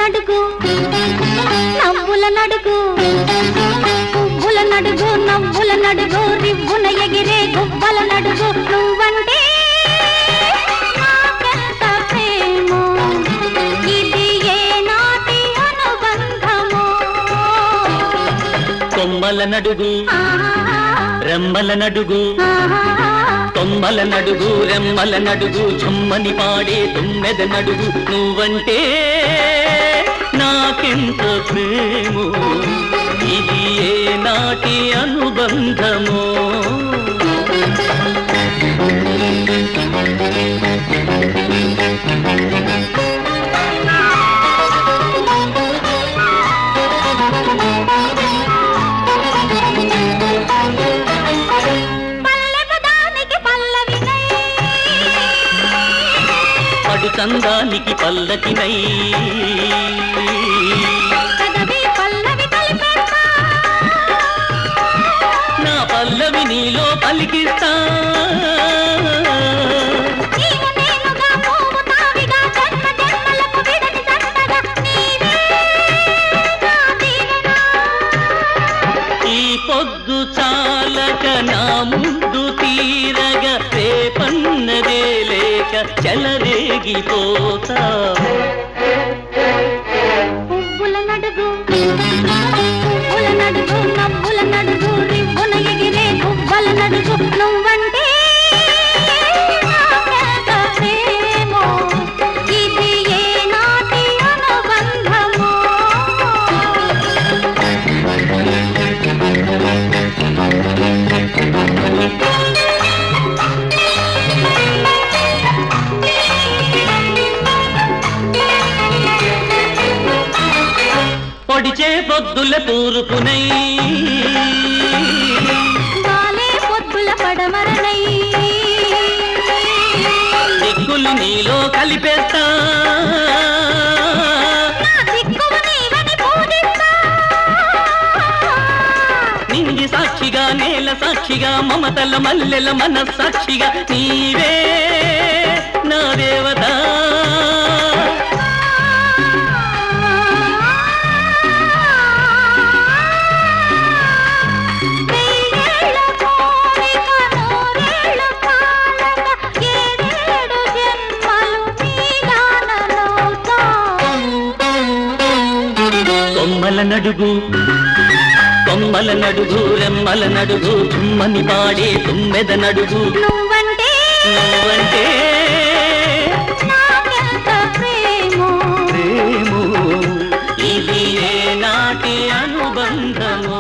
నడుగు నవ్వుల నడుగు పువ్వుల నడుగు నవ్వుల నడుగు రివ్వున ఎగిరే గువ్వల నడుగు నువ్వంటే నాకెంత ప్రేమో ఇది ఏ నాటి అనుబంధమో కొమ్మల నడుగు రెమ్మల నడుగు కొమ్మల నడుగు రెమ్మల నడుగు చుమ్మని పాడే తుమ్మెద నడుగు నువ్వంటే నాకెంత ప్రేమో ఇది ఏ నాటి అనుబంధమో పల్లెపదానికి పల్లవినై పడు చందానికి పల్లకినై కదవి పల్లవి కలిపేస్తా నా పల్లవి నీలో పలికిస్తా నీవు నేనుగా పువ్వు తావిగా జన్మ జన్మలకు విడని జంటగా నీవే నా దీవెన. ఈ పొద్దు చాలక నా ముందు తీరగా రేపన్నదే లేక చెలరేగిపోతా పువ్వుల నడుగు పువ్వుల నడుగు నవ్వుల నడుగు రివ్వున ఎగిరే పువ్వుల నడుగు నువ్వంటే నాకెంత ప్రేమో ఇది ఏ నాటి అనుబంధమో పొడిచే పొద్దుల తూర్పునై వాలే పొద్దుల పడమరనై దిక్కులు నీలో కలిపేస్తా నా దిక్కువ నీవని పూజిస్తా నింగి సాక్షిగా నేల సాక్షిగా మమతల మల్లెల మన సాక్షిగా నీవే నా దేవత వెయ్యేళ్ళ కోరిక నూరేళ్ళ కాలక ఏడేడు జన్మలు నీదాననవుతా. కొమ్మల నడుగు కొమ్మల నడుగు రెమ్మల నడుగు తుమ్మని పాడే తుమ్మెద నడుగు నువ్వంటే నువ్వంటే నాకెంత ప్రేమో ప్రేమో ఇది ఏ నాటి అనుబంధమో